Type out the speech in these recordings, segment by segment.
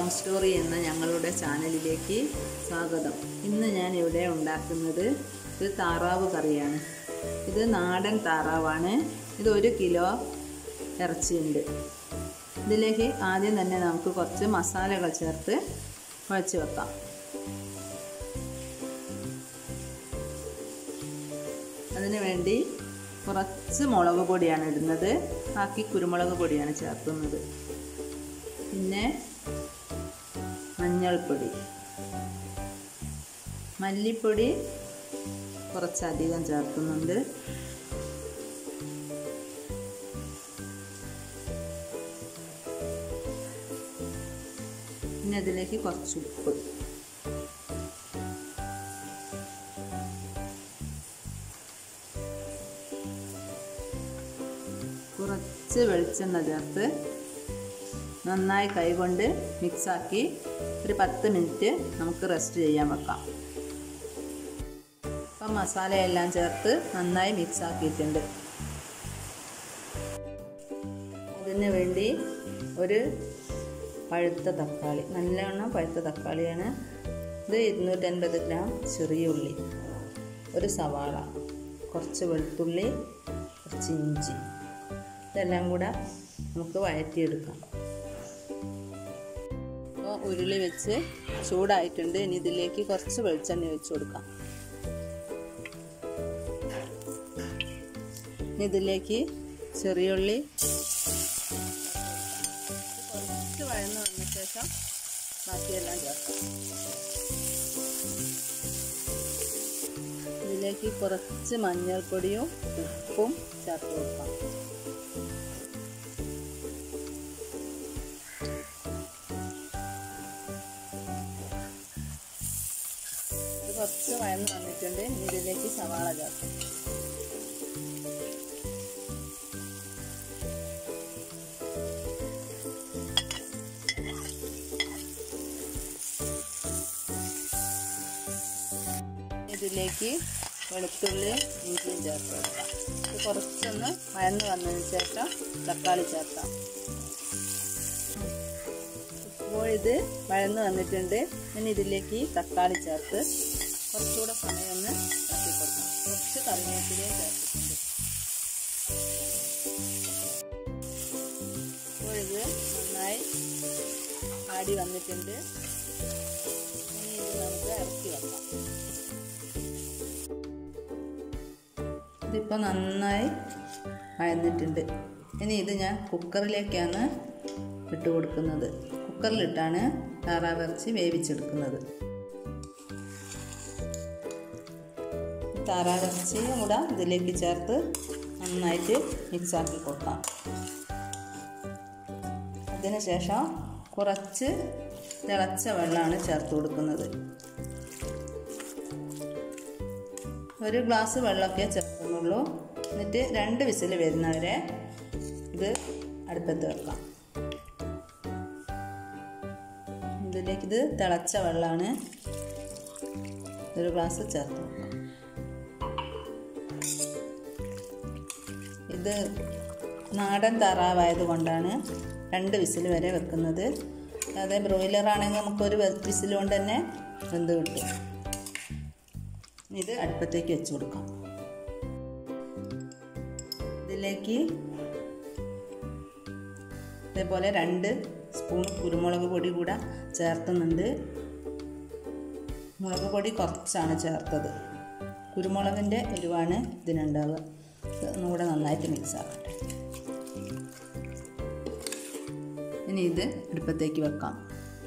home story എന്ന ഞങ്ങളുടെ ചാനലിലേക്ക് സ്വാഗതം ഇന്ന് ഞാൻ ഇവിടെ ഉണ്ടാക്കുന്നത് ഒരു താറാവ് കറിയാണ് ഇത് നാടൻ താറാവാണ് ഇത് ഒരു കിലോ ഇറച്ചിയുണ്ട് ഇതിലേക്ക് ആദ്യം തന്നെ നമുക്ക് കുറച്ച് മസാലകൾ ചേർത്ത് കുഴച്ച് വെക്കാം അതിന് വേണ്ടി കുറച്ച് മുളക് പൊടിയാണ് ഇടുന്നത് ബാക്കി കുരുമുളക് പൊടിയാണ് ചേർക്കുന്നത് പിന്നെ മഞ്ഞൾപ്പൊടി മല്ലിപ്പൊടി കുറച്ചധികം ചേർക്കുന്നുണ്ട് പിന്നെ അതിലേക്ക് കുറച്ച് ഉപ്പ് കുറച്ച് വെളിച്ചെണ്ണ ചേർത്ത് നന്നായി കൈകൊണ്ട് മിക്സാക്കി ഒരു പത്ത് മിനിറ്റ് നമുക്ക് റെസ്റ്റ് ചെയ്യാൻ വെക്കാം അപ്പം മസാലയെല്ലാം ചേർത്ത് നന്നായി മിക്സ് ആക്കിയിട്ടുണ്ട് അതിന് വേണ്ടി ഒരു പഴുത്ത തക്കാളി നല്ലവണ്ണം പഴുത്ത തക്കാളിയാണ് ഇത് ഇരുന്നൂറ്റൻപത് ഗ്രാം ചെറിയ ഉള്ളി ഒരു സവാള കുറച്ച് വെളുത്തുള്ളി കുറച്ച് ഇഞ്ചി ഇതെല്ലാം കൂടെ നമുക്ക് വഴറ്റിയെടുക്കാം അപ്പോൾ ഉരുളി വെച്ച് ചൂടായിട്ടുണ്ട് ഇനി ഇതിലേക്ക് കുറച്ച് വെളിച്ചെണ്ണ ഒഴിച്ചു കൊടുക്കാം ഇനി ഇതിലേക്ക് ചെറിയുള്ളി കുറച്ച് വഴന്ന് വന്ന ശേഷം ബാക്കിയെല്ലാം ചേർക്കാം ഇതിലേക്ക് കുറച്ച് മഞ്ഞൾപ്പൊടിയും ഉപ്പും ചേർത്ത് കൊടുക്കാം ഇത് കുറച്ച് വഴന്ന് വന്നിട്ടുണ്ട് ഇനി ഇതിലേക്ക് സവാള ചേർക്കാം ഇതിലേക്ക് വെളുത്തുള്ളി ഇഞ്ചിയും ചേർത്ത് കൊടുക്കാം ഇത് കുറച്ചൊന്ന് വഴന്ന് വന്നതിന് ശേഷം തക്കാളി ചേർക്കാം ഇപ്പോൾ ഇത് വഴന്ന് വന്നിട്ടുണ്ട് ഇനി ഇതിലേക്ക് തക്കാളി ചേർത്ത് കുറച്ചുകൂടെ സമയം ഒന്ന് ഇറക്കി കൊടുക്കാം കുറച്ച് കറിവേപ്പിലയും ചേർത്തിട്ടുണ്ട് ഇപ്പോൾ ഇത് നന്നായി ആടി വന്നിട്ടുണ്ട് ഇനി ഇത് നമുക്ക് ഇറക്കി വെക്കാം ഇതിപ്പോൾ നന്നായി വഴന്നിട്ടുണ്ട് ഇനി ഇത് ഞാൻ കുക്കറിലേക്കാണ് ഇട്ട് കൊടുക്കുന്നത് കുക്കറിലിട്ടാണ് താറാവിറച്ചി വേവിച്ചെടുക്കുന്നത് താറാവിറച്ചിയും കൂടെ ഇതിലേക്ക് ചേർത്ത് നന്നായിട്ട് മിക്സാക്കി കൊടുക്കാം അതിനുശേഷം കുറച്ച് തിളച്ച വെള്ളമാണ് ചേർത്ത് കൊടുക്കുന്നത് ഒരു ഗ്ലാസ് വെള്ളമൊക്കെ ചേർക്കുന്നുള്ളൂ എന്നിട്ട് രണ്ട് വിസിൽ വരുന്നവരെ ഇത് അടുപ്പത്ത് വെക്കാം ഇതിലേക്ക് ഇത് തിളച്ച വെള്ളമാണ് ഒരു ഗ്ലാസ് ചേർത്ത് വെക്കാം ഇത് നാടൻ താറാവായത് കൊണ്ടാണ് രണ്ട് വിസിൽ വരെ വെക്കുന്നത് അതെ ബ്രോയിലർ ആണെങ്കിൽ നമുക്കൊരു വിസിൽ കൊണ്ട് തന്നെ വെന്ത് കിട്ടും ഇത് അടുപ്പത്തേക്ക് വെച്ച് കൊടുക്കാം ഇതിലേക്ക് ഇതേപോലെ രണ്ട് സ്പൂൺ കുരുമുളക് പൊടി കൂടെ ചേർത്തുന്നുണ്ട് മുളക് പൊടി കുറച്ചാണ് ചേർത്തത് കുരുമുളകിൻ്റെ എരിവാണ് ഇതിനുണ്ടാവുക ഒന്നുകൂടെ നന്നായിട്ട് മിക്സ് ആക്കട്ടെ ഇനി ഇത് അടുപ്പത്തേക്ക് വെക്കാം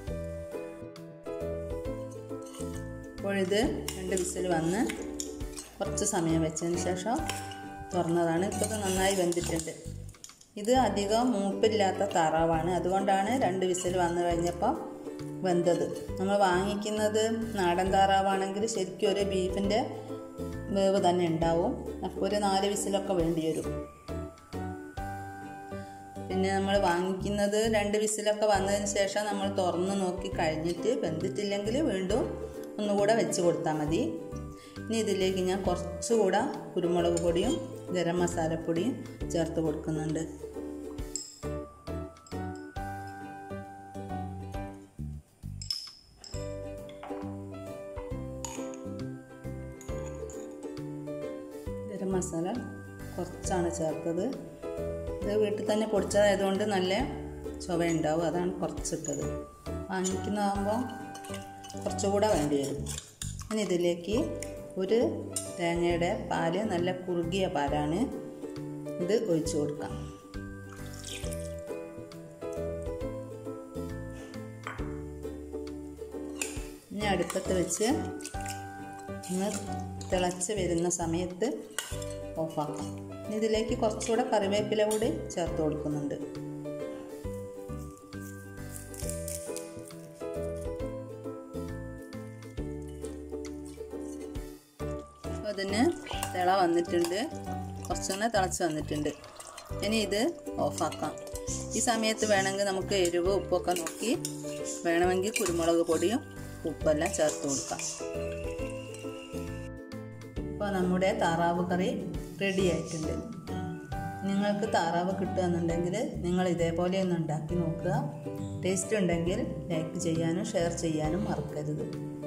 ഇപ്പോഴിത് രണ്ട് വിസിൽ വന്ന് കുറച്ച് സമയം വെച്ചതിന് ശേഷം തുറന്നതാണ് ഇപ്പോൾ നന്നായി വെന്തിട്ടുണ്ട് ഇത് അധികം മൂപ്പില്ലാത്ത താറാവാണ് അതുകൊണ്ടാണ് രണ്ട് വിസിൽ വന്നു കഴിഞ്ഞപ്പോൾ വെന്തത് നമ്മൾ വാങ്ങിക്കുന്നത് നാടൻ താറാവാണെങ്കിൽ ശരിക്കും ഒരു ബീഫിൻ്റെ വേവ് തന്നെ ഉണ്ടാവും അപ്പോൾ ഒരു നാല് വിസിലൊക്കെ വേണ്ടി വരും പിന്നെ നമ്മൾ വാങ്ങിക്കുന്നത് രണ്ട് വിസിലൊക്കെ വന്നതിന് ശേഷം നമ്മൾ തുറന്ന് നോക്കി കഴിഞ്ഞിട്ട് വെന്തിട്ടില്ലെങ്കിൽ വീണ്ടും ഒന്നുകൂടെ വെച്ച് കൊടുത്താൽ മതി ഇനി ഇതിലേക്ക് ഞാൻ കുറച്ചുകൂടെ കുരുമുളക് പൊടിയും ഗരം മസാലപ്പൊടിയും ചേർത്ത് കൊടുക്കുന്നുണ്ട് കുറച്ചാണ് ചേർത്തത് ഇത് വീട്ടിൽ തന്നെ പൊടിച്ചതായതുകൊണ്ട് നല്ല ചുവയുണ്ടാവും അതാണ് കുറച്ചിട്ടത് വാങ്ങിക്കുന്നതാകുമ്പോൾ കുറച്ചുകൂടെ വേണ്ടി വരും ഇനി ഇതിലേക്ക് ഒരു തേങ്ങയുടെ പാല് നല്ല കുറുകിയ പാലാണ് ഇത് ഒഴിച്ചു കൊടുക്കാം ഇനി അടുപ്പത്ത് വെച്ച് ഒന്ന് തിളച്ച് വരുന്ന സമയത്ത് ഓഫാക്കാം ഇനി ഇതിലേക്ക് കുറച്ചുകൂടെ കറിവേപ്പില കൂടി ചേർത്ത് കൊടുക്കുന്നുണ്ട് അപ്പോൾ അതിന് തിള വന്നിട്ടുണ്ട് കുറച്ചൊന്ന് തിളച്ച് വന്നിട്ടുണ്ട് ഇനി ഇത് ഓഫാക്കാം ഈ സമയത്ത് വേണമെങ്കിൽ നമുക്ക് എരിവ് ഉപ്പൊക്കെ നോക്കി വേണമെങ്കിൽ കുരുമുളക് പൊടിയും ഉപ്പെല്ലാം ചേർത്ത് കൊടുക്കാം ഇപ്പോൾ നമ്മുടെ താറാവ് കറി റെഡി ആയിട്ടുണ്ട് നിങ്ങൾക്ക് താറാവ് കിട്ടുകയെന്നുണ്ടെങ്കിൽ നിങ്ങൾ ഇതേപോലെ ഒന്ന് ഉണ്ടാക്കി നോക്കുക ടേസ്റ്റ് ഉണ്ടെങ്കിൽ ലൈക്ക് ചെയ്യാനും ഷെയർ ചെയ്യാനും മറക്കരുത്